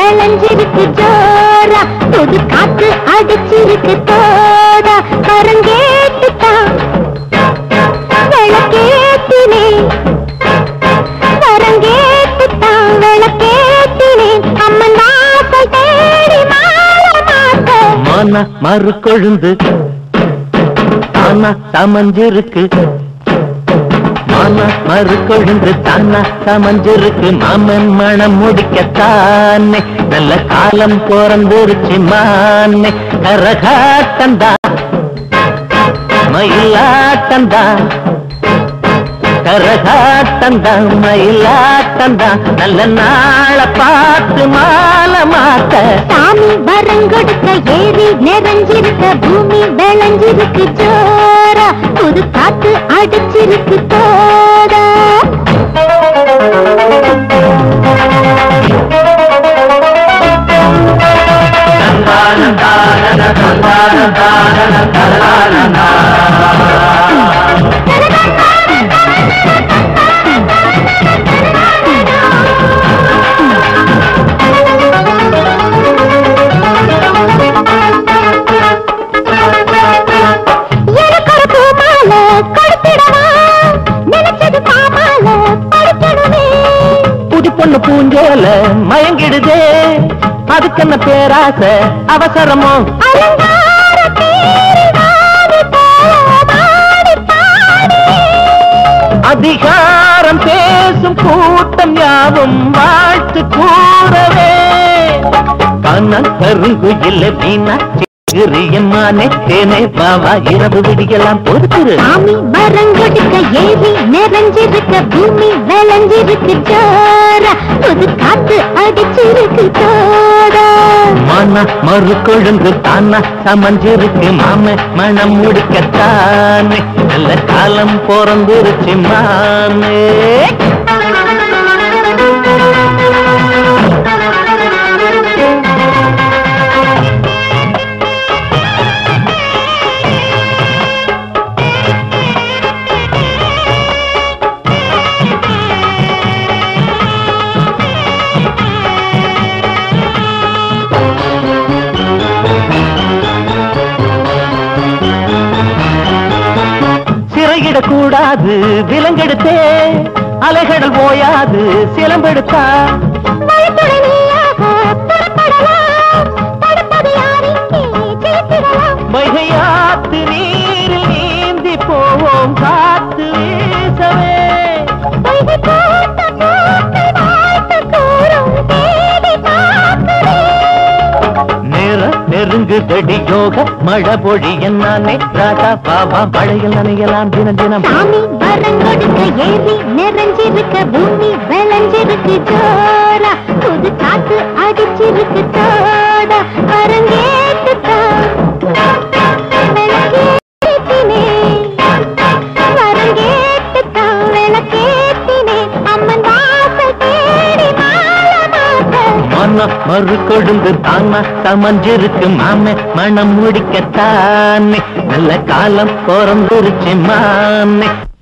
விளைஞ்சிருக்கு ஜோரா புது காத்து அடிச்சிருக்கு தோடா கரங்கேட்டுத்தான் விளக்கேத்தினே கரங்கேட்டுத்தான் விளக்கேத்தினேன் அம்மன் வாசல் தேடி மாலை மாத்த மன மறு கொழுந்து தானா சமஞ்சிருக்கு மன மறு கொழுந்து தானா சமஞ்சிருக்கு மாமன் மனம் முடிக்கத்தானே நல்ல காலம் பிறந்துருச்சு மானே கரகாட்டந்தா மயிலாட்டந்தா கரகாட்டந்தா மயிலாட்டந்தா நல்ல நாளை பார்த்து மாலை மாத்த சாமி வரங்கொடுக்க ஏறி நிறைஞ்சிருக்க பூமி விளைஞ்சிருக்கு ஜோரா புது காத்து அடிச்சிருக்கு தோடா எனக்கு ஒரு பூமாலை கொடுத்திடவா நினைச்சது பாமாலை படிக்கணுமே புது பொண்ணு பூஞ்சோல மயங்கிடுதே அதுக்கு என்ன பேராசை அவசரமோ அலங்கார தேரிவாது போவாடி பாடி அதிகாரம் பேசும் கூட்டம் யாவும் வாழ்த்து கூறவே கண்ணன் கருங்குயில் மீனாட்சி சிறியம்மானே தேனே பாவா இரவு விடியெல்லாம் பொறுத்துரு சாமி வரங்கொடுக்க ஏறி நிறைஞ்சிருக்க பூமி விளைஞ்சிருக்கு ஜோரா புது காத்து அடிச்சிருக்கு தோடா மன மறு கொழுந்து தானா சமஞ்சிருக்கு மாம மனம் முடிக்கத்தானே நல்ல காலம் பிறந்துருச்சு மாமே சிறையிடக்கூடாது விலங்கெடுத்தே அலைகடல் போயாது சிலம்பெடுத்தா வழித்துணை நீயாக புறப்படலாம் தடுப்பது யாரிங்கே ஜெயித்திடலாம் வைகையாத்து நீரில் நீந்தி போவோம் காத்து வீசவே பொய்கை போட்ட பூக்கள் வாழ்த்து கூறும் தேடி பார்க்கிறேன் நேர நெருங்குதடி யோக மழை பொழி என்னானே ராதா பாபா மழையில் நனையலாம் தினம் தினம் சாமி வரங்கொடுக்க ஏறி நிறைஞ்சிருக்க பூமி விளைஞ்சிருக்கு ஜோரா புது காத்து அடிச்சிருக்கு தோடா வரங்கேட்டுத்தான் விளக்கேத்தினே வரங்கேட்டுத்தான் விளக்கேத்தினே அம்மன் வாசல் தேடி மாலை மாத்த மன மறு கொழுந்து தானா சமஞ்சிருக்கு மாமே மனம் முடிக்கத்தானே நல்ல காலம் பிறந்துருச்சு மாமே